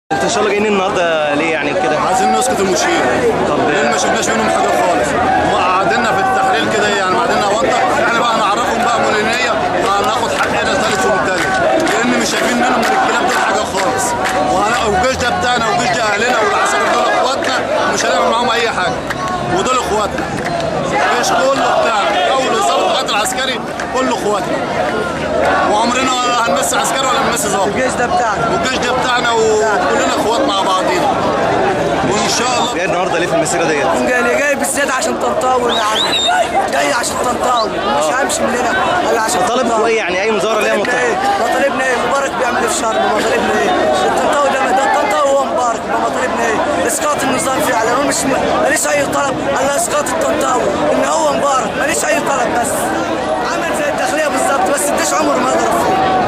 انتوا ان شاء الله جايين النهارده ليه يعني كده عايزين نسقط المشير طب لان ما شفناش منهم حاجه خالص هم قعدنا في التحليل كده يعني قعدنا وانطه احنا بقى هنعرفهم بقى مولينيه وهناخد حقنا ثالث وثالث لان مش شايفين منهم من الكلام دول حاجه خالص وهن- والجيش ده بتاعنا والجيش ده اهلنا والعساكر دول اخواتنا مش هنعمل معاهم اي حاجه ودول اخواتنا الجيش كله بتاعنا اول ضابط القائد العسكري كله اخواتنا وعمرنا ولا هنمس عسكري ولا هنمس ضابط الجيش ده بتاعنا والجيش ده بتاعنا وكلنا اخوات مع بعضينا وان شاء الله جاي النهارده ليه في المسيره ديت جاي لي جاي بالذات عشان طنطاوي يا عم جاي عشان طنطاوي مش همشي من هنا الا عشان طالب طنطاوي. كويس يعني اي مظاهره ليها مطالبنا مطالب ايه؟ مطالبنا ايه؟ مبارك بيعمل ايه في شرم؟ مطالبنا ايه؟ الطنطاوي ده ده الطنطاوي هو مبارك يبقى مطالبنا ايه؟ اسقاط النظام فعلا انا مش ماليش اي طلب الا اسقاط الطنطاوي ان هو مبارك ماليش اي طلب بس عمل زي الداخليه بالظبط بس الدش عمره ما ضرب فيه